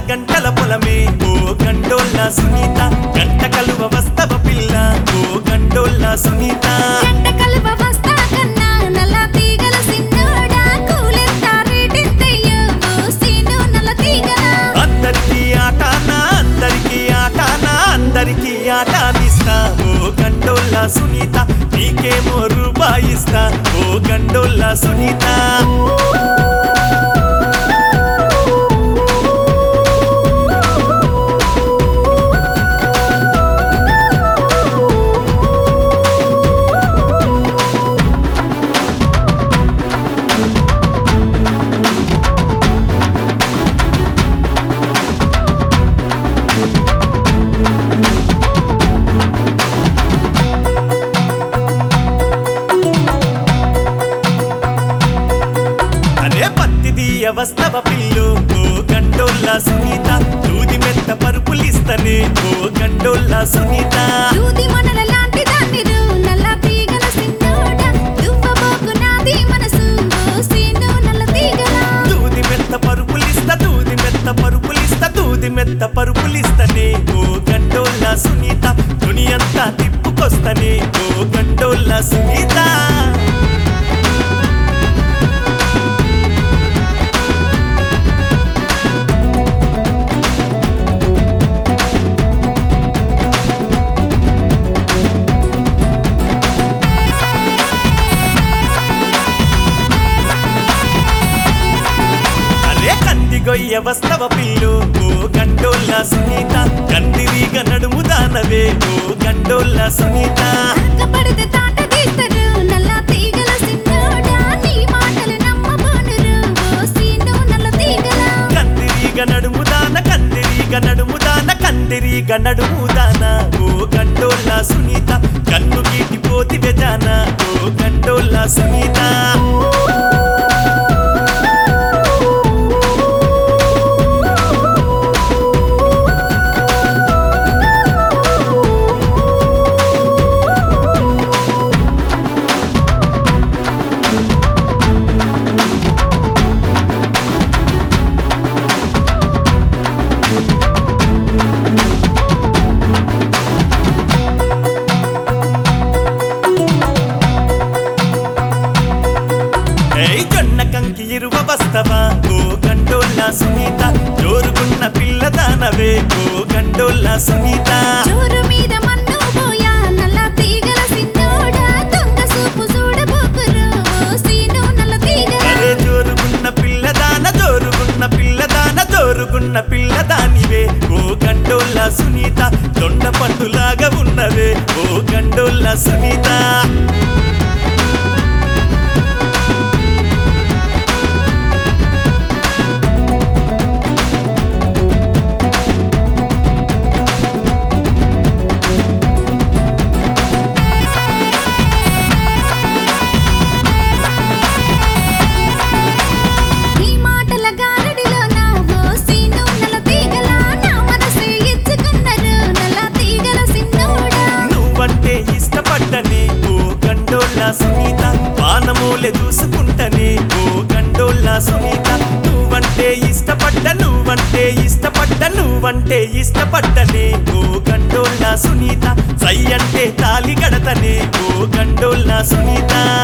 గంటల పొలమే ఓ గండోళ్ళ సునీత గంట కలువ వస్తవ పిల్ల ఓ గండోళ్ళ సునీత గంట కలువ వస్తా కన్నా నల్ల తీగల సిన్నోడా కూలెంత రేటెంతయ్యో ఓ సీను నల్ల తీగల అందరికీ ఆటానా అందరికీ ఆటానా అందరికీ ఆటానిస్తా ఓ గండోళ్ళ సునీత నీకేమో రూపాయిస్తా ఓ గండోళ్ళ సునీత అదే పత్తిది అవస్తవ పిల్లు ఓ గండోళ్ళ సునీత దూది మెత్త పరుపులిస్తనే ఓ గండోళ్ళ సునీత దూది మనల లాంటి దాన్నిరు నల్ల తీగల సిన్నోడా దువ్వబోకు నాది మనసు ఓ సీను నల్ల తీగల దూది మెత్త పరుపులిస్త దూది మెత్త పరుపులిస్త దూది మెత్త పరుపులిస్తనే ఓ గండోళ్ళ సునీత దునియంతా తిప్పుకొస్తనే ఓ గండోళ్ళ సునీత అరే కంది గొయ్య వస్తవ పిల్లు ఓ గండోళ్ళ సునీత కందిరీగ నడుము దానవే ఓ గండోళ్ళ సునీత పడితే తాట తీస్తారు నల్ల తీగల సిన్నోడా నీ మాటలు నమ్మబోనురు ఓ సీను నల్ల తీగల కందిరీగ నడుము దాన కందిరీగ నడుము దాన కందిరీగ నడుము దాన ఓ గండోళ్ళ సునీత కన్ను గీటి పోతి వెజాన ఓ గండోళ్ళ సునీత ఏయ్ జొన్న కంకి ఇరువ వస్తవా ఓ గండోళ్ళ సునీత జోరుగున్న పిల్ల దానవే ఓ గండోళ్ళ సునీత జోరు మీద మన్ను పోయా నల్ల తీగల సిన్నోడా దొంగ సూపు చూడబోకురు ఓ సీను నల్ల తీగల అరే జోరుగున్న పిల్లదాన జోరుగున్న పిల్లదాన జోరుగున్న పిల్లదానివే ఓ గండోళ్ళ సునీత దొండ పండులాగా ఉన్నవే ఓ గండోళ్ళ సునీత నీ మాటల గారడిలో నా ఓ సీను నల్ల తీగల నా మనసే ఇచ్చుకున్నారు నల్ల తీగల సిన్నోడా నువ్వంటే ఇష్టపడ్డని ఓ గండోళ్ళ సునీత పానమూలె చూసుకుంటని ఓ గండోళ్ళ సునీత నువ్వంటే ఇష్టపడ్డ నువ్వంటే ఇష్టపడ్డ నువ్వంటే ఇష్టపడ్డని ఓ గండోళ్ళ సునీత సై అంటే తాలి గడతని ఓ గండోళ్ళ సునీత